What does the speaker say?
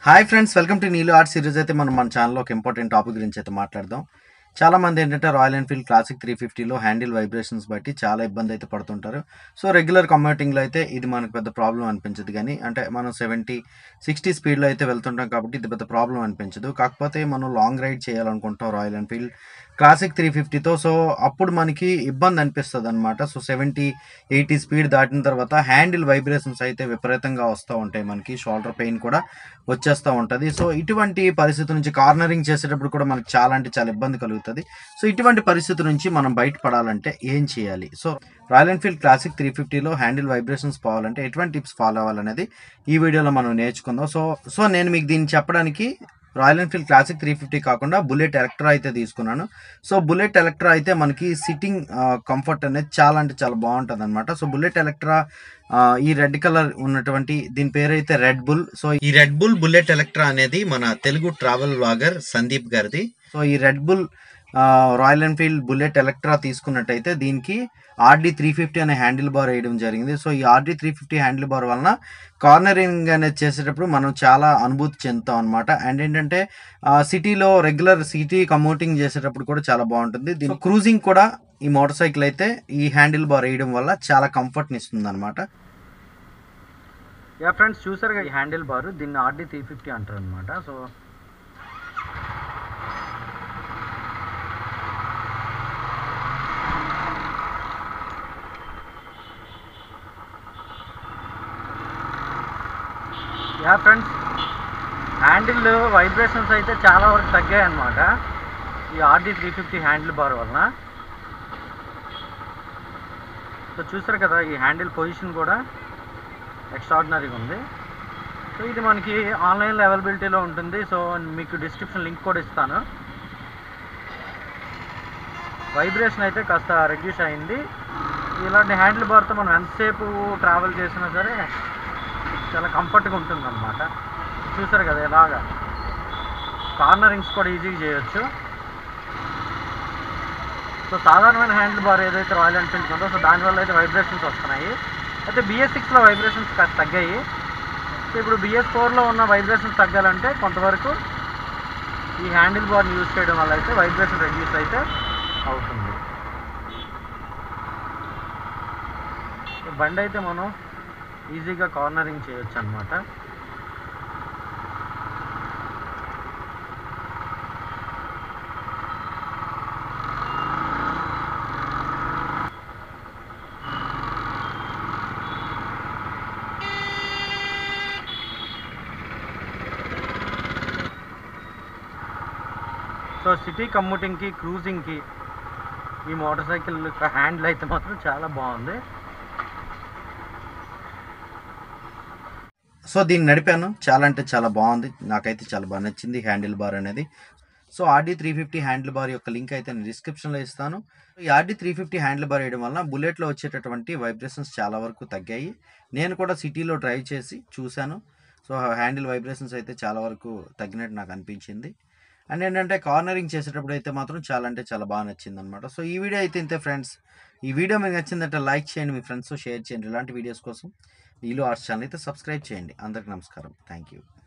hi friends welcome to Neelu art series అయితే మనం మన ఛానల్లో ఒక ఇంపార్టెంట్ టాపిక్ గురించి అయితే మాట్లాడదాం చాలా మంది ఏంటంటే రాయల్ ఎన్ఫీల్డ్ క్లాసిక్ త్రీ ఫిఫ్టీలో హ్యాండిల్ వైబ్రేషన్స్ బట్టి చాలా ఇబ్బంది అయితే పడుతుంటారు సో రెగ్యులర్ కమ్యూటింగ్లో అయితే ఇది మనకు పెద్ద ప్రాబ్లం అనిపించదు కానీ అంటే మనం సెవెంటీ సిక్స్టీ స్పీడ్లో అయితే వెళ్తుంటాం కాబట్టి ఇది పెద్ద ప్రాబ్లం అనిపించదు కాకపోతే మనం లాంగ్ రైడ్ చేయాలనుకుంటాం రాయల్ ఎన్ఫీల్డ్ క్లాసిక్ త్రీ ఫిఫ్టీతో సో అప్పుడు మనకి ఇబ్బంది అనిపిస్తుంది అనమాట సో సెవెంటీ ఎయిటీ స్పీడ్ దాటిన తర్వాత హ్యాండిల్ వైబ్రేషన్స్ అయితే విపరీతంగా వస్తూ ఉంటాయి మనకి షోల్డర్ పెయిన్ కూడా వచ్చేస్తూ ఉంటుంది సో ఇటువంటి పరిస్థితి నుంచి కార్నరింగ్ చేసేటప్పుడు కూడా మనకి చాలా అంటే చాలా ఇబ్బంది కలుగుతుంది సో ఇటువంటి పరిస్థితి నుంచి మనం బయటపడాలంటే ఏం చేయాలి so Royal Enfield Classic three ఫిఫ్టీలో హ్యాండిల్ వైబ్రేషన్స్ పోవాలంటే ఎటువంటి టిప్స్ ఫాలో అవ్వాలనేది ఈ వీడియోలో మనం నేర్చుకుందాం సో సో నేను మీకు దీన్ని చెప్పడానికి Royal Enfield Classic three fifty కాకుండా బుల్లెట్ ఎలక్ట్రా అయితే తీసుకున్నాను సో బుల్లెట్ ఎలక్ట్రా అయితే మనకి సిట్టింగ్ కంఫర్ట్ అనేది చాలా అంటే చాలా బాగుంటుంది అనమాట సో బుల్లెట్ ఎలక్ట్రా ఆ, ఈ రెడ్ కలర్ ఉన్నటువంటి దీని పేరు అయితే రెడ్ బుల్ సో ఈ రెడ్ బుల్ బుల్లెట్ ఎలక్ట్రా అనేది మన తెలుగు ట్రావెల్ వ్లాగర్ సందీప్ గారిది సో ఈ Red Bull Royal Enfield Bullet Electra తీసుకున్నట్టయితే దీనికి ఆర్డీ త్రీ ఫిఫ్టీ అనే హ్యాండిల్ బార్ వేయడం జరిగింది సో ఈ RD three fifty handle bar వలన కార్నరింగ్ అనేది చేసేటప్పుడు మనం చాలా అనుభూతి చెందుతాం అనమాట అండ్ ఏంటంటే సిటీలో రెగ్యులర్ సిటీ కమ్యూటింగ్ చేసేటప్పుడు కూడా చాలా బాగుంటుంది దీని క్రూజింగ్ కూడా ఈ మోటార్ సైకిల్ అయితే ఈ హ్యాండిల్ బార్ వేయడం వల్ల చాలా కంఫర్ట్ని ఇస్తుంది అనమాట యా ఫ్రెండ్స్ చూసారుగా ఈ హ్యాండిల్ బార్ దీన్ని ఆర్డీ త్రీ ఫిఫ్టీ అంటారు అనమాట so yeah friends handle vibrations అయితే చాలా వరకు తగ్గాయి అనమాట ఈ RD three fifty handle bar వలన సో చూసారు కదా ఈ హ్యాండిల్ పొజిషన్ కూడా ఎక్స్ట్రాడినరీగా ఉంది సో ఇది మనకి ఆన్లైన్లో అవైలబిలిటీలో ఉంటుంది సో మీకు డిస్క్రిప్షన్ లింక్ కూడా ఇస్తాను వైబ్రేషన్ అయితే కాస్త రెడ్యూస్ అయింది ఇలాంటి హ్యాండిల్ బార్తో మనం ఎంతసేపు ట్రావెల్ చేసినా సరే చాలా కంఫర్ట్గా ఉంటుంది అనమాట చూసారు కదా ఇలాగా కార్నరింగ్స్ కూడా ఈజీగా చేయొచ్చు సో సాధారణమైన హ్యాండిల్ బార్ ఏదైతే రాయల్ ఎన్ఫీల్డ్ ఉందో సో దానివల్ల అయితే వైబ్రేషన్స్ వస్తున్నాయి అయితే బిఎస్ సిక్స్లో వైబ్రేషన్స్ కాస్త తగ్గాయి సో ఇప్పుడు బిఎస్ ఫోర్లో ఉన్న వైబ్రేషన్స్ తగ్గాలంటే కొంతవరకు ఈ హ్యాండిల్ బార్ని యూజ్ చేయడం వల్ల అయితే వైబ్రేషన్ రెడ్యూస్ అయితే అవుతుంది ఈ బండి అయితే మనం ఈజీగా కార్నరింగ్ చేయొచ్చు అనమాట సో సిటీ కమ్యూటింగ్కి క్రూజింగ్కి ఈ మోటార్ సైకిల్ యొక్క హ్యాండిల్ అయితే మాత్రం చాలా బాగుంది సో దీన్ని నడిపాను చాలా అంటే చాలా బాగుంది నాకైతే చాలా బాగా నచ్చింది హ్యాండిల్ బార్ అనేది so RD three fifty handle bar యొక్క లింక్ అయితే నేను డిస్క్రిప్షన్లో ఇస్తాను ఈ RD three fifty handle bar వేయడం వలన బుల్లెట్లో వచ్చేటటువంటి వైబ్రేషన్స్ చాలా వరకు తగ్గాయి నేను కూడా సిటీలో డ్రైవ్ చేసి చూశాను సో హ్యాండిల్ వైబ్రేషన్స్ అయితే చాలా వరకు తగ్గినట్టు నాకు అనిపించింది అండ్ ఏంటంటే కార్నరింగ్ చేసేటప్పుడు అయితే మాత్రం చాలా అంటే చాలా బాగా నచ్చింది అనమాట సో ఈ వీడియో అయితే ఇంతే ఫ్రెండ్స్ ఈ వీడియో మీకు నచ్చిందంటే లైక్ చేయండి మీ ఫ్రెండ్స్ షేర్ చేయండి ఇలాంటి వీడియోస్ కోసం నీళ్ళు ఆర్ట్స్ ఛానల్ అయితే సబ్స్క్రైబ్ చేయండి అందరికి నమస్కారం థ్యాంక్ యూ